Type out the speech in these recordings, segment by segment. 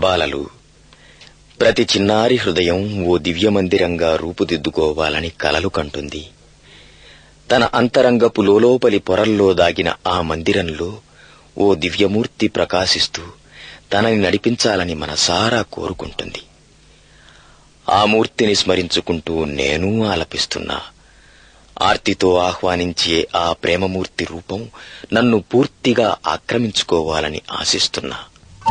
బాలలు ప్రతి చిన్నారి హృదయం ఓ దివ్యమందిరంగా రూపుదిద్దుకోవాలని కలలు కంటుంది తన అంతరంగపు లోలోపలి పొరల్లో దాగిన ఆ మందిరంలో ఓ దివ్యమూర్తి ప్రకాశిస్తూ తనని నడిపించాలని మనసారా కోరుకుంటుంది ఆ మూర్తిని స్మరించుకుంటూ నేను ఆలపిస్తున్నా ఆర్తితో ఆహ్వానించే ఆ ప్రేమమూర్తి రూపం నన్ను పూర్తిగా ఆక్రమించుకోవాలని ఆశిస్తున్నా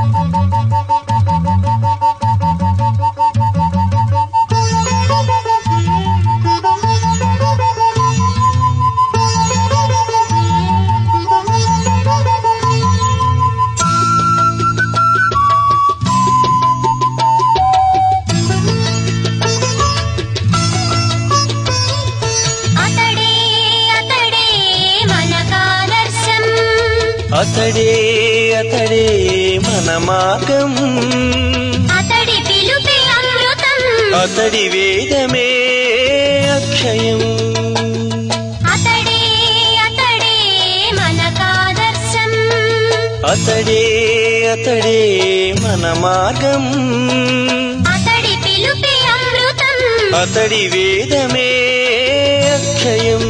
అతడే అతడే మనకాదర్శం అతడే అతడే మన మార్గం అతడి పిలుపే అమృతం అతడి వేదమే అక్షయం అతడే అతడే మనకాదర్శం అతడే అతడే మన మార్గం అతడి పిలుపే అమృతం అతడి వేదమే అక్షయం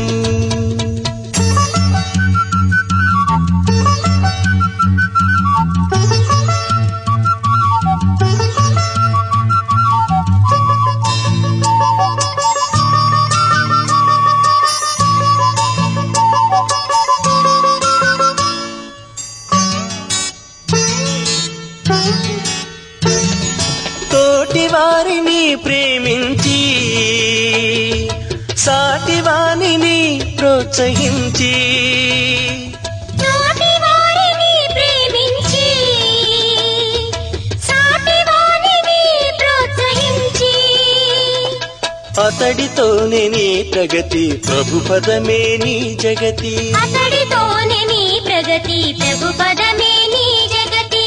తోటి వారిని ప్రేమించి సాటి వారిని ప్రోత్సహించి తోటి వారిని ప్రేమించి సాటి వారిని ప్రోత్సహించి అతడితోనే నీ ప్రగతి ప్రభు పదమే నీ జగతి అతడితోనే నీ ప్రగతి ప్రభు పదమే నీ జగతి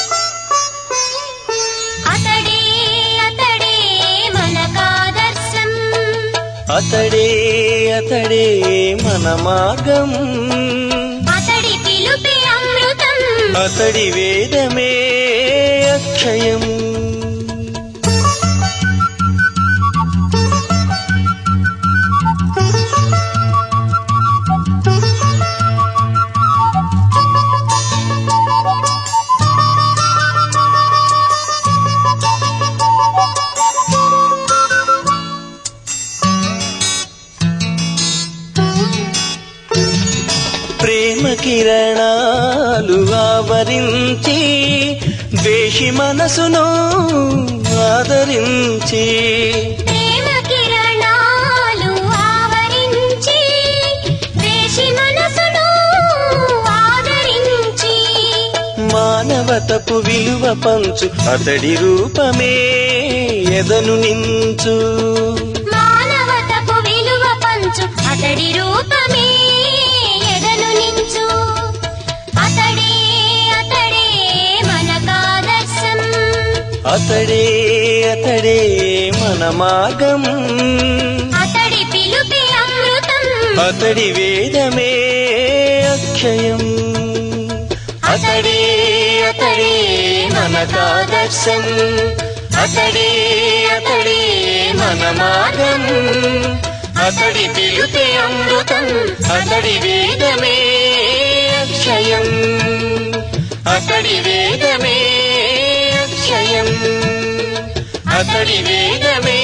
అతడే అతడే మనకాదర్శం అతడే అతడే మన మార్గం అతడి పిలుపే అమృతం అతడి వేదమే అక్షయం ప్రేమ కిరణాలు ఆవరించి ద్వేషి మనసును ఆదరించి ప్రేమ కిరణాలు ఆవరించి వేషి మనసును ఆదరించి మానవతపు విలువ పంచు అతడి రూపమే ఎదను నించు మానవతపు విలువ పంచు అతడి రూపమే ఎదను నించు అతడే అతడే మనకాదర్శం అతడే అతడే మన మార్గం అతడి పిలుపే అమృతం అతడి వేదమే అక్షయం అతడే అతడే మనకాదర్శం అతడే అతడే మన మార్గం అతడి పిలుపే అమృతం అతడి వేదమే అక్షయం అతడి వేదమే అక్షయం అతడి వేదమే